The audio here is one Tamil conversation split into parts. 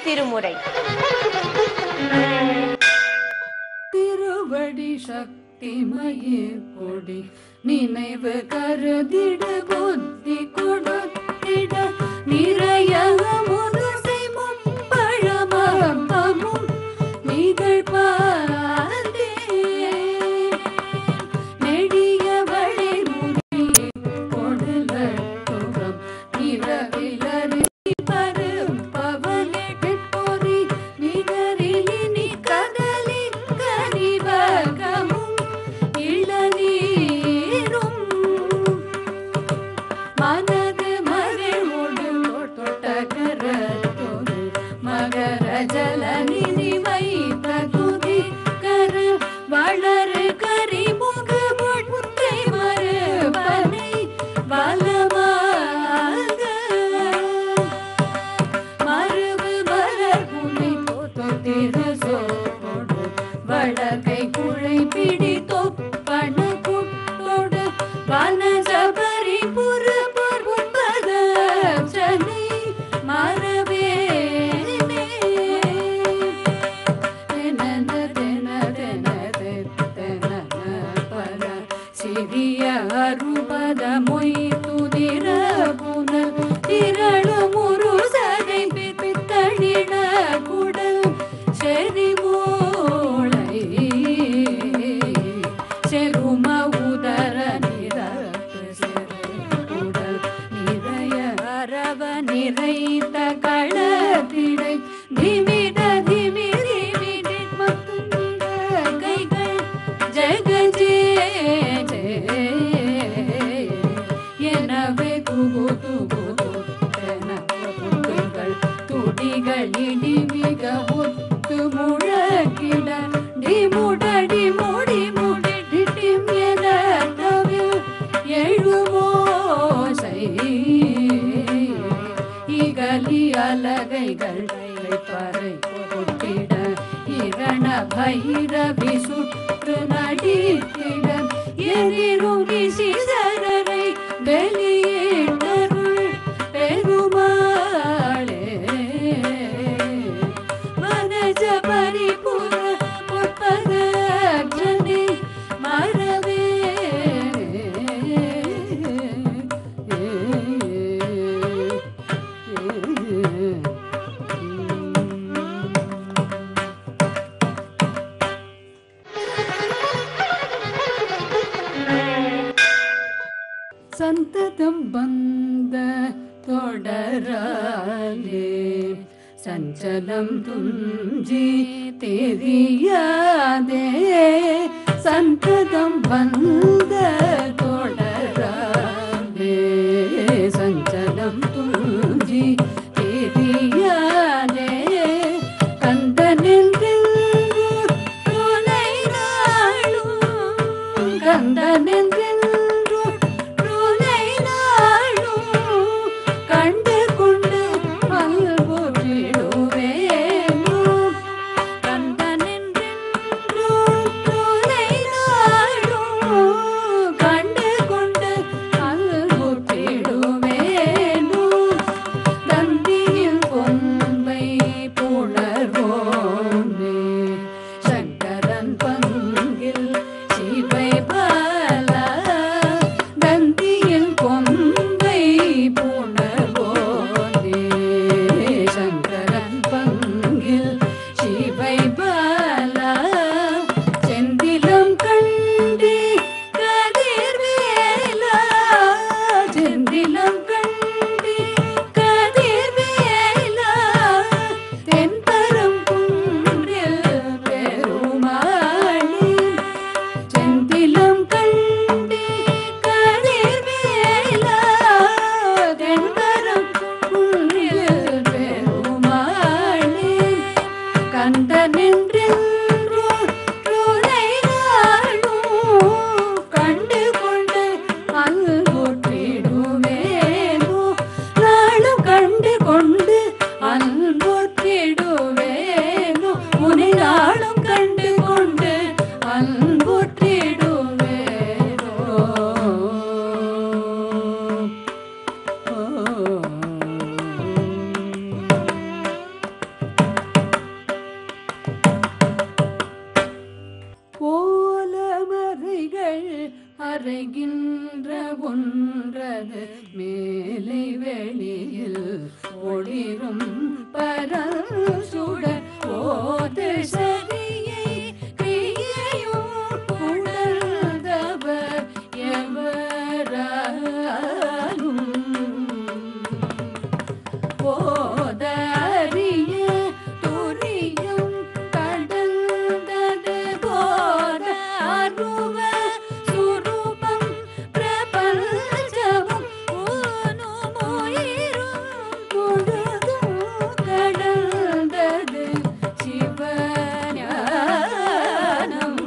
திருமுறை திருவடி சக்தி மயிர் கொடி நினைவு கருதிட புத்தி கொடுத்திட நிறைய முதுசை முப்பழமும் நிகழ்பாதே நெடிய வழி முடி கொடுலட்டுகம் நிறவிலறி பரும் பவனே பொறி நிகரிலினி கதலி கனிவகமும் இளநீரும் மனது மகிழ்வோடு தொட்டகரத்தோடு மகர ஜலநிதி வைத்த துதி கர வளரு கரிமுக முட்டை மறுபனை வலமாக மறுவு மலர் புனை தொத்திரு சோடு வளகை குழை பிடி தொப்பண குட்டோடு வனசபரி புற புற்பத சனி மரவேனே தெனன தென தென தென பர சிறிய அருபத மொய் துதிர புனல் திரளு முருசதை பித்தழிட குடல் செறி மூளை செரும உதர நிரப்பு செரு குடல் நிறைய அரவ நிறைத்த களத்திடை திமிட திமி திமிடி மத்துமிட கைகள் ஜெகஜே எனவே குகு துகு துத்தென புத்துகள் துடிகள் இடி மிக ஒத்து முழக்கிட டிமுடடி முடி முடி டிட்டிம் என தவில் எழுமோசை இகலி அலகைகள் பறை கொட்டிட இரண பைரவி சுற்று நடித்திட எதிரும் சிதறரை வெளியிட்டருள் பெருமாளே மனஜ பரிபுர புற்பதே மரவே சந்ததம் வந்த தொடராலே சஞ்சலம் துஞ்சி தெரியாதே சந்ததம் வந்த தொடராலே சஞ்சலம் துஞ்சி தெரியாதே கந்தனில் துணை நாளும் கந்தனில் துணை நாளும் கண்டு கொண்டு பல்பொழிடுவேனோ கந்தனின் துணை நாளும் கண்டு வெளியில் ஒளிரும் பரசுடர் ஓது சரியை கிரியையும் உணர்ந்தவர் எவராலும் போதறிய துரியம் கடந்தது போத அருவ சுரூபம் பிரபஞ்சமும் ஊனும் உயிரும் முழுதும் கடந்தது சிவஞானம்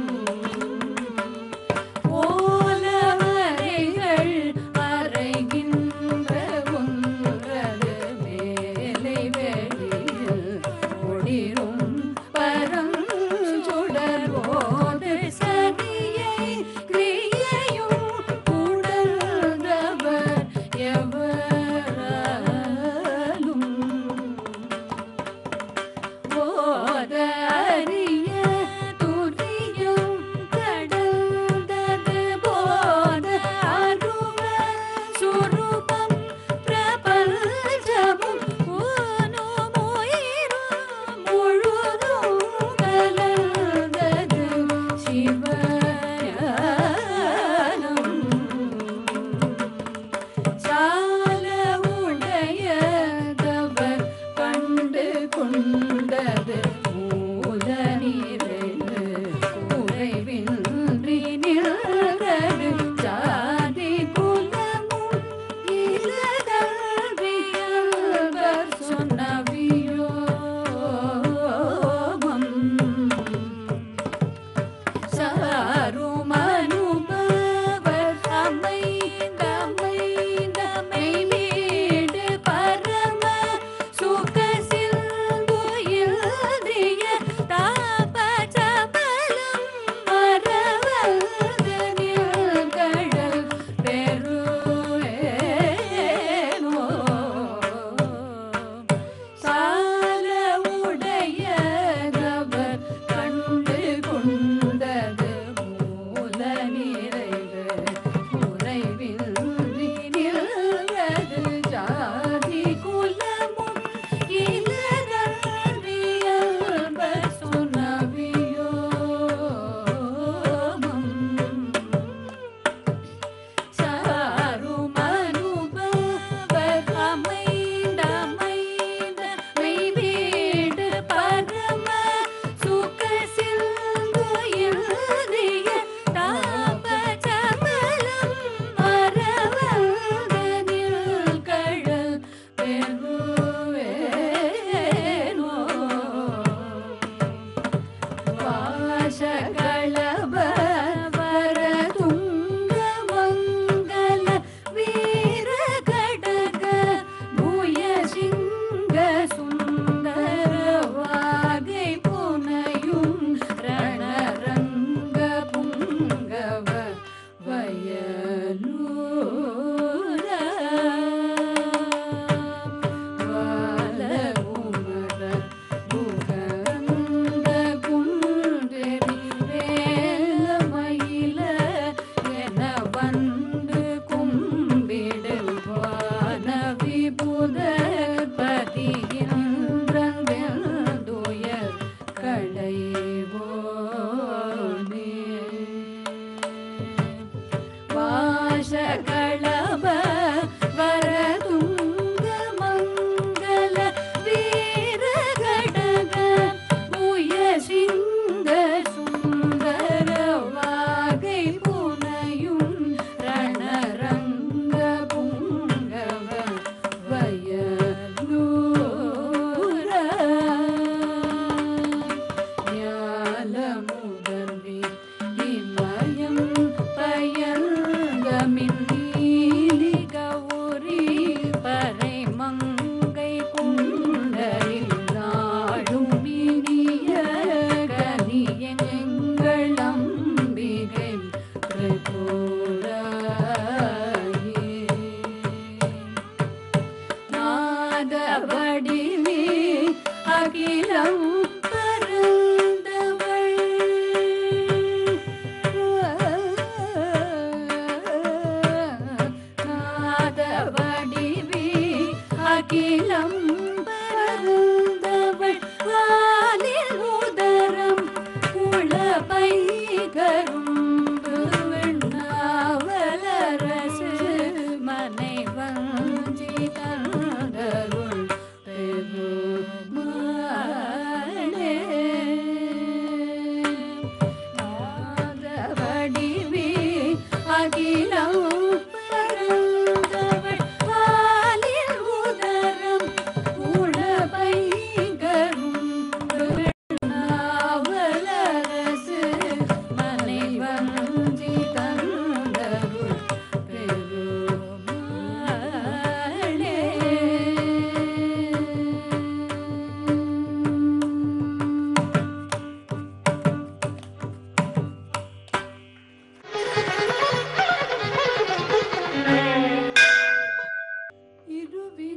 ஓலவரைகள் அறைகின்ற ஒன்றது மேலை வெளியில் ஒளிரும் பரஞ்சுடர் போது சதியை கிரியையும் உணர்ந்தவர் எவராலும் போத அறிய துரியம் கடந்தது போத அருவ சுரூபம் பிரபஞ்சமும் ஊனும் உயிரும் முழுதும் கலந்தது சிவஞானம் சால உடையதவர் கண்டு கொண்டது மூல நிறைவு குறைவின்றி நின்றது ஜாதி குலமும் இலதல்வியல்வர் சொன்ன வியோகம் சாருமனுபவர் அமைந்த அமைந்த மெய்வீடு பரம சுக சிந்துயில்திய தாப சபலம் மறவது நில்கடல் பெருவேனோ சால உடையவர் கண்டு கொண்டது மூல நிறைவு குறைவின்றி நில்வது ஜாதி குலமும் இலதல்வியல்பர் சொன்ன வியோகம் சாருமனுபவர் அமைந்த அமைந்த மெய்வீடு பரம சுக சிந்துயில்திய தாப சபலம் மறவது நில்கடல் பெருவேனோ வாசகளப வரதுங்க மங்கள வீர கடக பூய சிங்க சுந்தர வாகை புனையும் ரணரங்க புங்கவ வயலூர வாலகுமர புகந்த குன்றெறி வேலமயில என வந்து கும்பிடுவான விபுத பதியின்றதுயர் களைவோனே வாசகளப வரதுங்க மங்கள வீர கடக புய சிங்க சுந்தர வாகை புனையும் ரணரங்க புங்கவ வயலூர ஞாலமுதல்வி இமயம் பயங்கமின் நீலி கௌரி பறை மங்கை குண்டரில் நாடும் இனிய கனியங்கள் அம்பிகை திரிபுராயே நாதவடிவே அகிலம் பரந்தவள் நாதவடிவே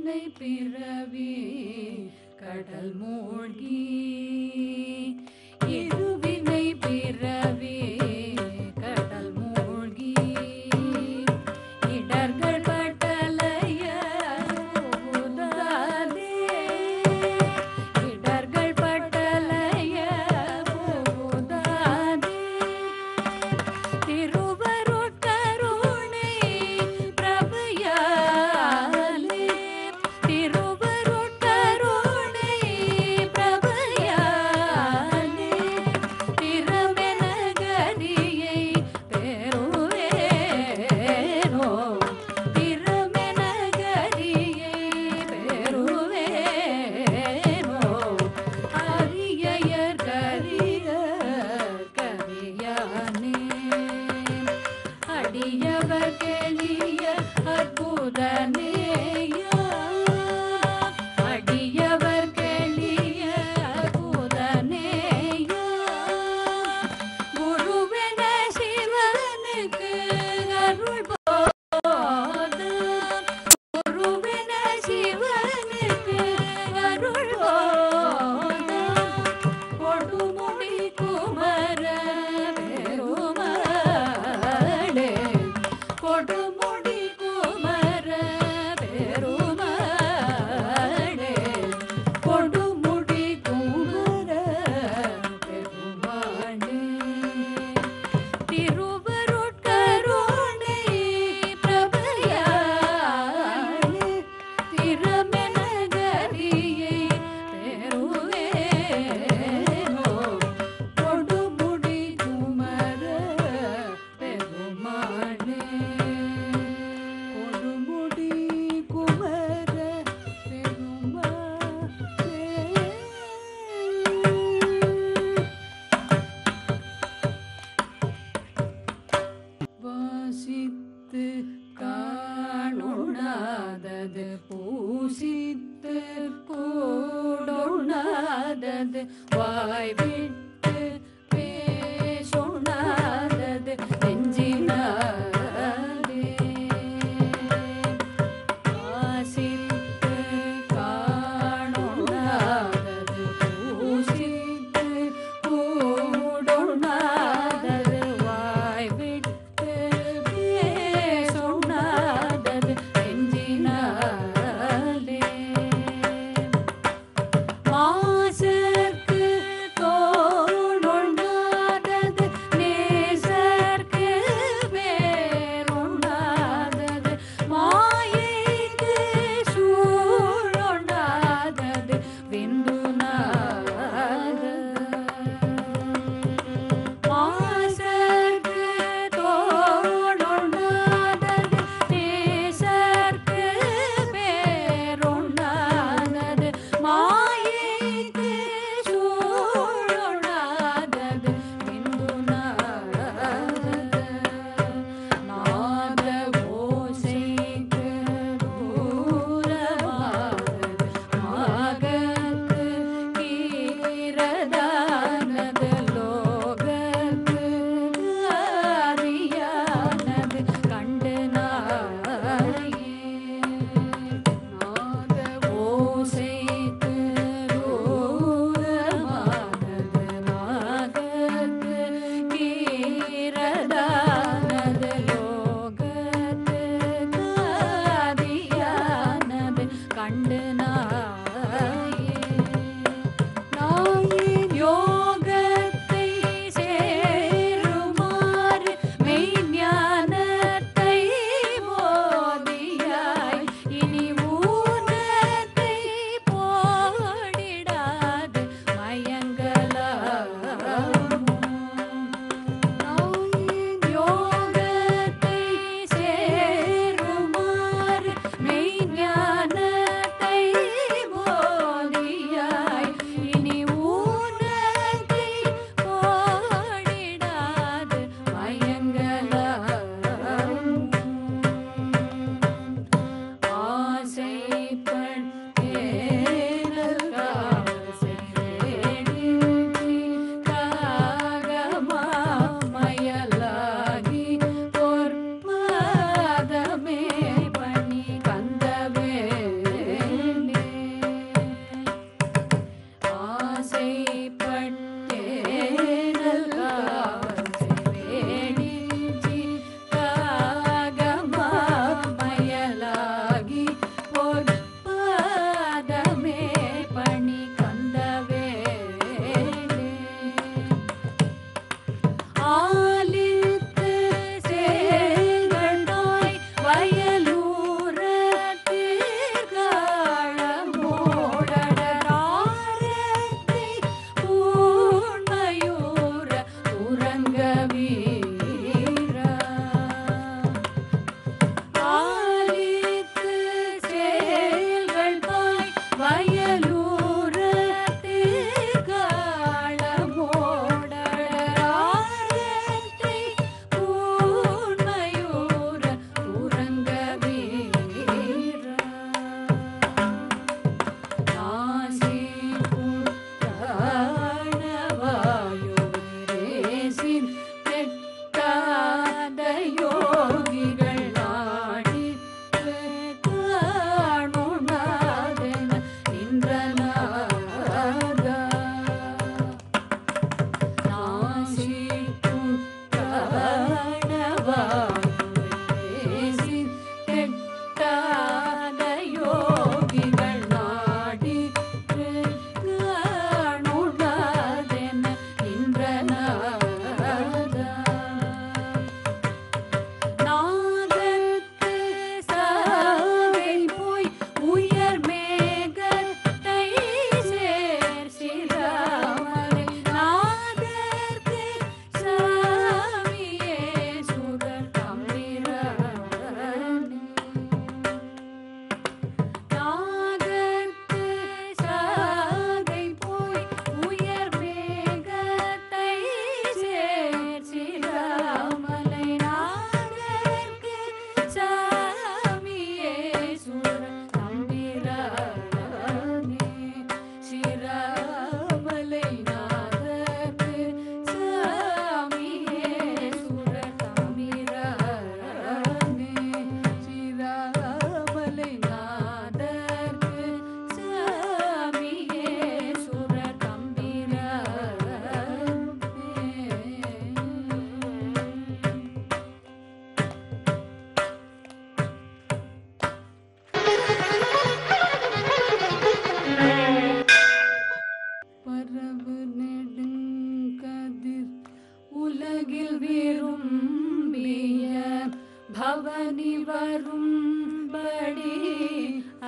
இருவினை பிறவி கடல் மூழ்கி இருவினை பிறவி கடல் மூழ்கி இடர்கள் பட்டலைய புகுதாதே இடர்கள் பட்டலைய புகுதாதே திருவருட்கருணை பிரபையாலே திருவருட்கருணை பிரபையாலே திறமெனகரியை பெறுவேனோ திறமெனகரியை பெறுவேனோ அரியர் கரிய கரியானே அடியவர் கெளிய அற்புதனேயா அடியவர் கெளிய அற்புதனேயா குருவென சிவனுக்கு அருள் போத குருவென சிவனுக்கு அருள் போத கொடுமுடி குமர பெருமாளே கொடுமுடி குமர பெருமாளே கொடுமுடி குமர பெருமாளே திருவருட்கருணை பிரபையாளே திறமெனகரியை பெறுவேனோ கொடுமுடி குமர பெருமாளே கொடுமுடி குமர பெருமாளே வாசித்து காணுணாதது பூசித்து கூடுணாதது வாய் விட்டு பேசுணாதது நெஞ்சினாலே வாசித்து காணுணாதது பூசித்து கூடுணாதது வாய் விட்டு பேசுணாதது நெஞ்சினாலே மாசர்க்கு தோணுண்ணாதது நேசர்க்கு வேறுண்ணாதது மாயைக்கு சூழுண்ணாதது விந்துநாதது மாசர்க்கு தோணுண்ணாதது நேசர்க்கு வேறுண்ணாதது மாயைக்கு சூழுண்ணாதது விந்துநாதது நாத ஓசைக்கு தூரமானது மாகத்து கீரதானது லோகத்து ஆதியானது கண்டு நாயே நாத ஓசைக்கு தூரமானது மாகத்து கீரதானது லோகத்து ஆதியானது கண்டு நாயே நாயின் யோகத்தை சேருமாறு மெய்ஞானத்தை போதியாய் இனி ஊனத்தை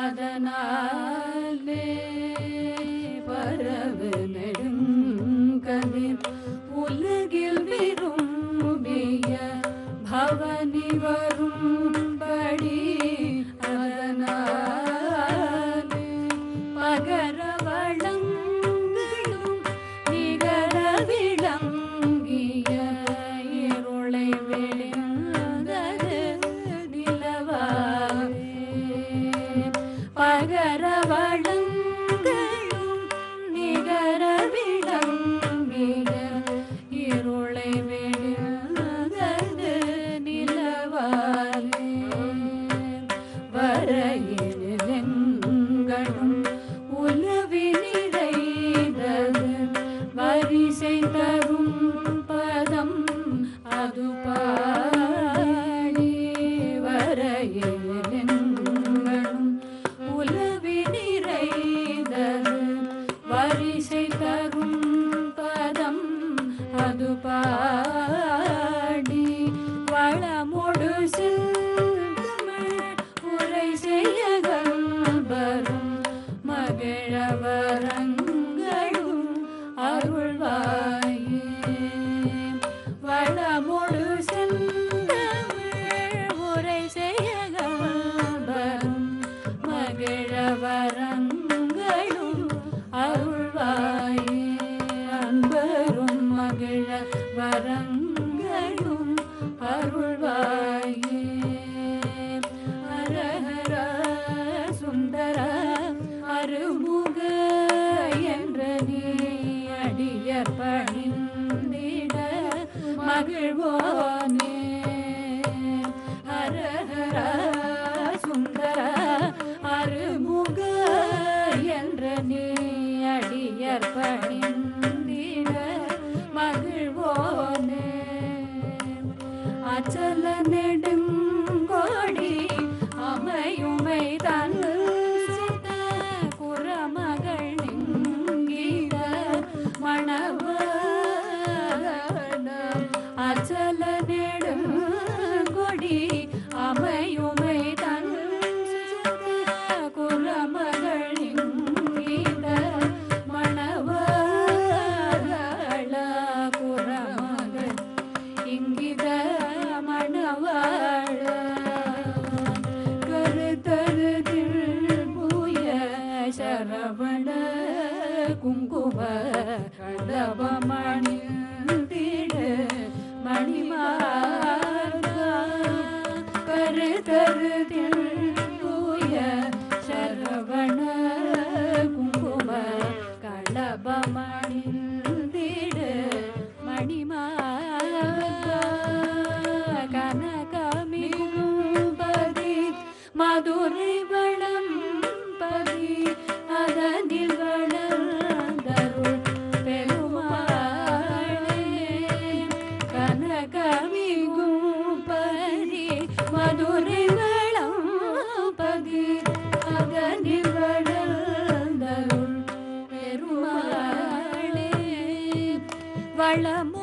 அதனாலே பரவு நெடுங்கதிர் உலகில் விரும்பிய பவனி வரும்படி அதனாலே பகர வளங்களும் நிகர விளங்கிய இருளை விழுந்தது நிலவாலே பகர வளங்களும் நிகர விளங்கிய இருளை விழுந்தது நிலவாலே வரையிலும் உலவி நிறைந்தது வரிசை தரும் பதம் அது பாடி வரையிலும் உலவி நிறைந்தது வரிசை தரும் பதம் அது பாடி வளமொடு செல்தமிழ் உரை செய்ய வரும் மகிழவரங்களும் அருள்வாயே வளமொடு செல்தமிழ் உரை செய்ய வரும் மகிழவரங்களும் அருள்வாயே அன்பரும் மகிழ வரங்களும் அருள்வாயே ஹரஹர சுந்தர அருமுக என்ற நீ அடியர் பணிந்திட மகிழ்வோனே ஹரஹர சுந்தர அருமுக என்ற நீ அடியர் பணிந்திட மகிழ்வோனே அச்சல நெடுங்கோடி அமையுமை தன் சித்த குறமகள் நீங்கிட மணவன அச்சல நெடுங்கொடி அமையுமை தன் சித்த குறமகள் நீங்கிட மணவள குறமகள் இங்கித மணவாழ கருத்தருதில் பூய சரவண குங்கும கடபமணி திடு மணிமார்கா கருத்தருதில் பூய சரவண குங்கும கடபமணி திடு மணிமார்கா கனகமிகும்பதி மதுரை வளம் பதி அதனில் வளர்ந்தருள் பெருமாளே கனகமிகும்பதி மதுரை வளம் பதி அதனில் வளர்ந்தருள் பெருமாளே வளம்